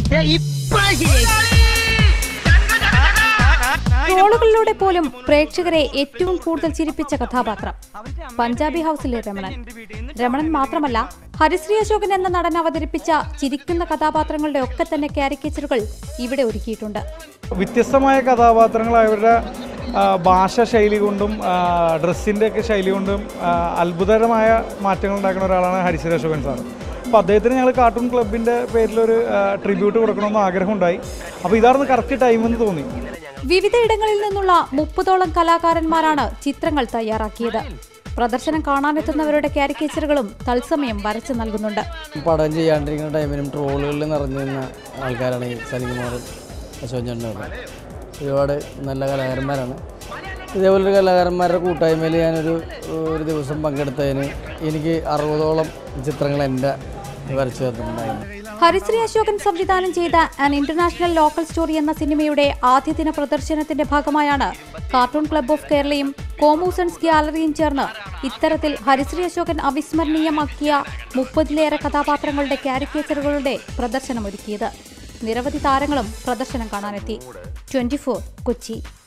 ട്രോളുകളിലൂടെ പോലും പ്രേക്ഷകരെ ഏറ്റവും കൂടുതൽ ചിരിപ്പിച്ച കഥാപാത്രം പഞ്ചാബി ഹൗസിലെ രമണൻ രമണൻ മാത്രമല്ല ഹരിശ്രീ അശോകൻ എന്ന നടൻ അവതരിപ്പിച്ച ചിരിക്കുന്ന കഥാപാത്രങ്ങളുടെ ഒക്കെ തന്നെ കാരിക്കേച്ചറുകൾ ഇവിടെ ഒരുക്കിയിട്ടുണ്ട് വ്യത്യസ്തമായ കഥാപാത്രങ്ങൾ അവരുടെ ആ, ഭാഷ ശൈലി കൊണ്ടും ഡ്രസ്സിൻ്റെ ഒക്കെ ശൈലി കൊണ്ടും ആ, അത്ഭുതകരമായ മാറ്റങ്ങൾ ഉണ്ടാക്കുന്ന ഒരാളാണ് ഹരിശ്രീ അശോകൻ സാർ അപ്പോൾ അദ്ദേഹത്തിന് ഞങ്ങൾ കാർട്ടൂൺ ക്ലബിൻ്റെ പേരിലൊരു ട്രിബ്യൂട്ട് കൊടുക്കണമെന്ന് ആഗ്രഹമുണ്ടായി അപ്പോൾ ഇതായിരുന്നു കറക്റ്റ് ടൈമെന്ന് തോന്നി വിവിധ ഇടങ്ങളിൽ നിന്നുള്ള മുപ്പതോളം കലാകാരന്മാരാണ് ചിത്രങ്ങൾ തയ്യാറാക്കിയത് പ്രദർശനം കാണാനെത്തുന്നവരുടെ കാരിക്കേച്ചറുകളും തത്സമയം വരച്ചു നൽകുന്നുണ്ട് പടം ചെയ്യാണ്ടിരിക്കുന്ന ടൈമിലും ട്രോളുകളിൽ നിറഞ്ഞു നിന്ന ആൾക്കാരാണ് ഈ സലികുമാറും അശോകൻ ചേട്ടനൊക്കെ ഒരുപാട് നല്ല കലാകാരന്മാരാണ് ഇതേപോലൊരു കലാകാരന്മാരുടെ കൂട്ടായ്മയിൽ ഞാനൊരു ഒരു ദിവസം പങ്കെടുത്തതിന് എനിക്ക് അറുപതോളം ചിത്രങ്ങൾ എൻ്റെ വരച്ചു തന്നിട്ടുണ്ടായിരുന്നു ഹരിശ്രീ അശോകൻ സംവിധാനം ചെയ്ത ആൻ ഇന്റർനാഷണൽ ലോക്കൽ സ്റ്റോറി എന്ന സിനിമയുടെ ആദ്യ ദിന പ്രദർശനത്തിന്റെ ഭാഗമായാണ് കാർട്ടൂൺ ക്ലബ് ഓഫ് കേരളയും കോമൂസൺസ് ഗ്യാലറിയും ചേർന്ന് ഇത്തരത്തിൽ ഹരിശ്രീ അശോകൻ അവിസ്മരണീയമാക്കിയ മുപ്പതിലേറെ കഥാപാത്രങ്ങളുടെ കാരിക്കേച്ചറുകളുടെ പ്രദർശനമൊരുക്കിയത് നിരവധി താരങ്ങളും പ്രദർശനം കാണാനെത്തി ട്വന്റി കൊച്ചി